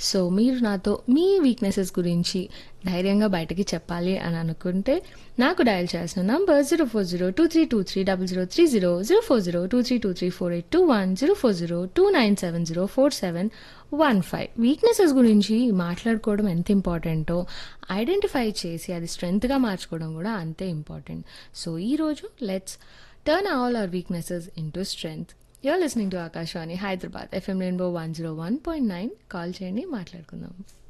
so మీరు నాతో మీ weaknesses గురించి ధైర్యంగా బయటకి చెప్పాలి అని అనుకుంటే నాకు డయల్ చేసిన number zero four zero two three two three double zero three zero zero four zero two three two three four eight two one zero four zero two nine seven zero four seven one five weaknesses గురించి మాట్లాడుకోవడం ఎంత ఇంపార్టెంటో identify చేసి అది స్ట్రెంగ్త్గా మార్చుకోవడం కూడా అంతే important so ఈరోజు let's turn all our weaknesses into strength you're listening to Akashvani Hyderabad FM rainbow one zero one point nine call చేయండి మాట్లాడుకుందాం